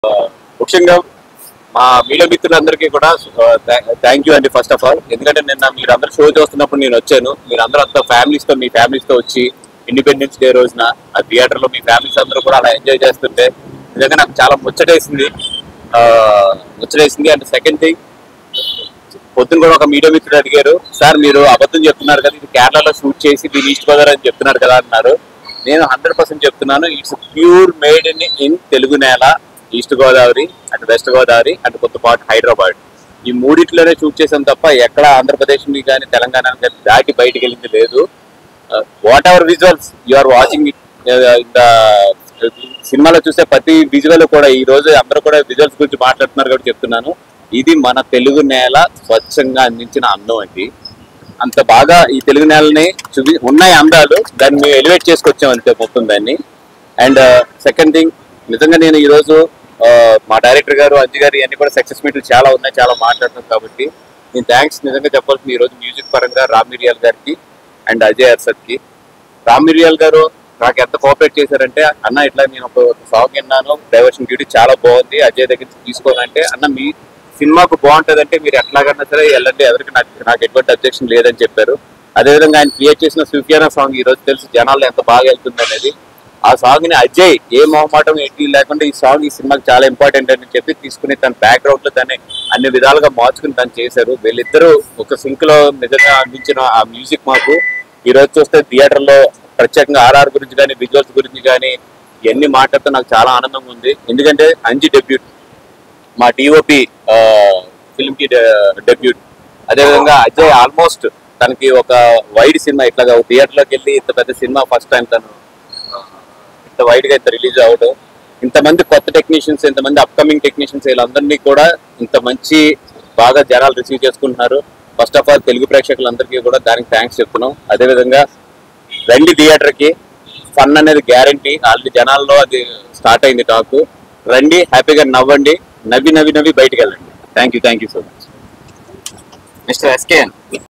ముఖ్యంగా మా మీడియా మిత్రులందరికీ కూడా థ్యాంక్ యూ అండి ఫస్ట్ ఆఫ్ ఆల్ ఎందుకంటే నిన్న మీరు అందరూ షో చూస్తున్నప్పుడు నేను వచ్చాను మీరు అందరూ అంతా families తో మీ families తో వచ్చి ఇండిపెండెన్స్ డే రోజున ఆ థియేటర్ లో మీ ఫ్యామిలీస్ అందరూ కూడా అలా ఎంజాయ్ చేస్తుంటే నిజంగా నాకు చాలా ముచ్చటేసింది ఆ, ముచ్చటేసింది అండ్ సెకండ్ థింగ్ పొద్దున కూడా ఒక మీడియా మిత్రుడు అడిగారు సార్ మీరు అబద్ధం చెప్తున్నారు కదా ఇది కేరళలో షూట్ చేసి దీని ఈస్ట్ గోదావరి అని చెప్తున్నారు కదా అన్నారు నేను హండ్రెడ్ పర్సెంట్ చెప్తున్నాను it's pure made in in Telugu నేల East Godavari and West Godavari and కొత్తపాటు హైదరాబాద్ ఈ మూడిట్లోనే షూట్ చేసాం తప్ప ఎక్కడ ఆంధ్రప్రదేశ్ కానీ తెలంగాణ కానీ దాటి బయటికి వెళ్ళింది లేదు whatever visuals you are watching it సినిమాలో చూసే ప్రతి విజువల్ కూడా ఈ రోజు అందరూ కూడా విజువల్స్ గురించి మాట్లాడుతున్నారు కాబట్టి చెప్తున్నాను ఇది మన తెలుగు నేల స్వచ్ఛంగా అందించిన అందం అండి అంత బాగా ఈ తెలుగు నేలని చూపి ఉన్నాయి అందాలు దాన్ని మేము ఎలివేట్ చేసుకొచ్చాం అంతే మొత్తం దాన్ని అండ్ సెకండ్ థింగ్ నిజంగా నేను ఈరోజు ఆ, మా డైరెక్టర్ గారు అంజు గారు ఇవన్నీ కూడా సక్సెస్ మీట్లు చాలా ఉన్నాయి చాలా మాట్లాడుతున్నాం కాబట్టి నేను థ్యాంక్స్ నిజంగా చెప్పాల్సింది ఈరోజు మ్యూజిక్ పరంగా రామిరియల్ గారికి అండ్ అజయ్ అర్సద్ కి రామిరియల్ గారు నాకు ఎంత కోఆపరేట్ చేశారంటే అన్న ఇట్లా నేను ఒక సాంగ్ విన్నాను డైవర్షన్ డ్యూటీ చాలా బాగుంది అజయ్ దగ్గర నుంచి తీసుకోనంటే అన్న మీ సినిమాకు బాగుంటది అంటే మీరు ఎట్లాగన్నా సరే వెళ్ళండి ఎవరికి నాకు నాకు ఎటువంటి అబ్జెక్షన్ లేదని చెప్పారు అదేవిధంగా ఆయన క్రియేట్ చేసిన సుఫియానా సాంగ్ ఈ రోజు తెలిసి జనాల్లో ఎంత బాగా వెళ్తుంది అనేది ఆ సాంగ్ ని అజయ్ ఏ మొహమాటం ఏంటి లేకుండా ఈ సాంగ్ ఈ సినిమాకి చాలా ఇంపార్టెంట్ అని చెప్పి తీసుకుని తన బ్యాక్గ్రౌండ్ లో దాన్ని అన్ని విధాలుగా మార్చుకుని తను చేశారు వీళ్ళిద్దరూ ఒక సింక్ లో నిజంగా అందించిన ఆ మ్యూజిక్ మాకు ఈ రోజు చూస్తే థియేటర్ లో ప్రత్యేకంగా ఆర్ఆర్ గురించి కానీ విజువల్స్ గురించి కానీ ఇవన్నీ మాట్లాడితే నాకు చాలా ఆనందంగా ఉంది ఎందుకంటే అంజి డెబ్యూట్ మా డిఓపి ఫిల్మ్ కి డెబ్యూట్ అదేవిధంగా అజయ్ ఆల్మోస్ట్ తనకి ఒక వైడ్ సినిమా ఇట్లాగా థియేటర్ లోకి వెళ్ళి ఇంత పెద్ద సినిమా ఫస్ట్ టైం తను ఆ, ఇంత వైడ్ గా ఇంత రిలీజ్ అవ్వడం ఇంతమంది కొత్త టెక్నీషియన్స్ ఇంతమంది అప్కమింగ్ టెక్నీషియన్స్ వీళ్ళందరినీ కూడా ఇంత మంచి బాగా జనాలు రిసీవ్ చేసుకుంటున్నారు ఫస్ట్ ఆఫ్ ఆల్ తెలుగు ప్రేక్షకులందరికీ కూడా దానికి థ్యాంక్స్ చెప్తున్నాం అదేవిధంగా రండి థియేటర్ కి ఫన్ అనేది గ్యారంటీ ఆల్రెడీ జనాల్లో అది స్టార్ట్ అయింది టాక్ రండి హ్యాపీగా నవ్వండి నవ్వి నవ్వి నవ్వి బయటికి వెళ్ళండి thank you thank you so much mister SKN